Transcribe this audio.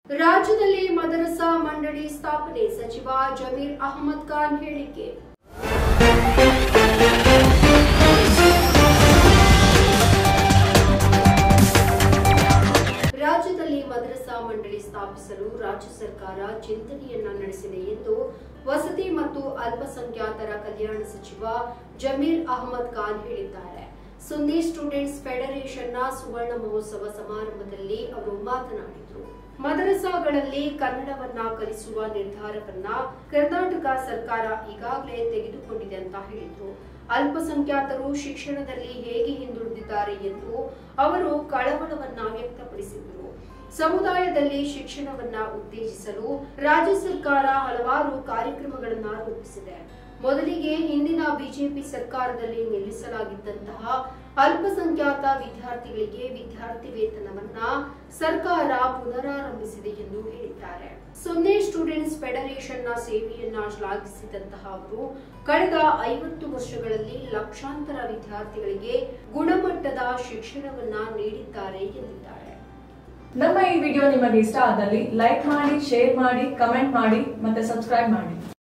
ರಾಜ್ಯದಲ್ಲಿ ಮದರಸಾ ಮಂಡಳಿ ಸ್ಥಾಪನೆ ಸಚಿವ ಜಮೀರ್ ಅಹಮದ್ ಖಾನ್ ಹೇಳಿಕೆ ರಾಜ್ಯದಲ್ಲಿ ಮದರಸಾ ಮಂಡಳಿ ಸ್ಥಾಪಿಸಲು ರಾಜ್ಯ ಸರ್ಕಾರ ಚಿಂತನೆಯನ್ನ ನಡೆಸಿದೆ ಎಂದು ವಸತಿ ಮತ್ತು ಅಲ್ಪಸಂಖ್ಯಾತರ ಕಲ್ಯಾಣ ಸಚಿವ ಜಮೀರ್ ಅಹಮದ್ ಖಾನ್ ಹೇಳಿದ್ದಾರೆ ಸುನ್ನಿ ಸ್ಟೂಡೆಂಟ್ಸ್ ಫೆಡರೇಷನ್ನ ಸುವರ್ಣ ಮಹೋತ್ಸವ ಸಮಾರಂಭದಲ್ಲಿ ಅವರು ಮಾತನಾಡಿದರು ಮದರಸಾಗಳಲ್ಲಿ ಕನ್ನಡವನ್ನ ಕಲಿಸುವ ನಿರ್ಧಾರವನ್ನ ಕರ್ನಾಟಕ ಸರ್ಕಾರ ಈಗಾಗಲೇ ತೆಗೆದುಕೊಂಡಿದೆ ಅಂತ ಹೇಳಿದ್ರು ಅಲ್ಪಸಂಖ್ಯಾತರು ಶಿಕ್ಷಣದಲ್ಲಿ ಹೇಗೆ ಹಿಂದುಳಿದಿದ್ದಾರೆ ಎಂದು ಅವರು ಕಳವಳವನ್ನ ವ್ಯಕ್ತಪಡಿಸಿದರು ಸಮುದಾಯದಲ್ಲಿ ಶಿಕ್ಷಣವನ್ನ ಉತ್ತೇಜಿಸಲು ರಾಜ್ಯ ಸರ್ಕಾರ ಹಲವಾರು ಕಾರ್ಯಕ್ರಮಗಳನ್ನ ರೂಪಿಸಿದೆ ಮೊದಲಿಗೆ ಹಿಂದಿನ ಬಿಜೆಪಿ ಸರ್ಕಾರದಲ್ಲಿ ನಿಲ್ಲಿಸಲಾಗಿದ್ದಂತಹ ಅಲ್ಪಸಂಖ್ಯಾತ ವಿದ್ಯಾರ್ಥಿಗಳಿಗೆ ವಿದ್ಯಾರ್ಥಿ ವೇತನವನ್ನ ಸರ್ಕಾರ ಪುನರಾರಂಭಿಸಿದೆ ಎಂದು ಹೇಳಿದ್ದಾರೆ ಸುನ್ನಿ ಸ್ಟೂಡೆಂಟ್ಸ್ ಫೆಡರೇಷನ್ನ ಸೇವೆಯನ್ನ ಶ್ಲಾಘಿಸಿದಂತಹ ಅವರು ಕಳೆದ ಐವತ್ತು ವರ್ಷಗಳಲ್ಲಿ ಲಕ್ಷಾಂತರ ವಿದ್ಯಾರ್ಥಿಗಳಿಗೆ ಗುಣಮಟ್ಟದ ಶಿಕ್ಷಣವನ್ನ ನೀಡಿದ್ದಾರೆ ಎಂದಿದ್ದಾರೆ ನಮ್ಮ ಈ ವಿಡಿಯೋ ನಿಮಗೆ ಇಷ್ಟ ಆದಲ್ಲಿ ಲೈಕ್ ಮಾಡಿ ಶೇರ್ ಮಾಡಿ ಕಮೆಂಟ್ ಮಾಡಿ ಮತ್ತೆ ಸಬ್ಸ್ಕ್ರೈಬ್ ಮಾಡಿ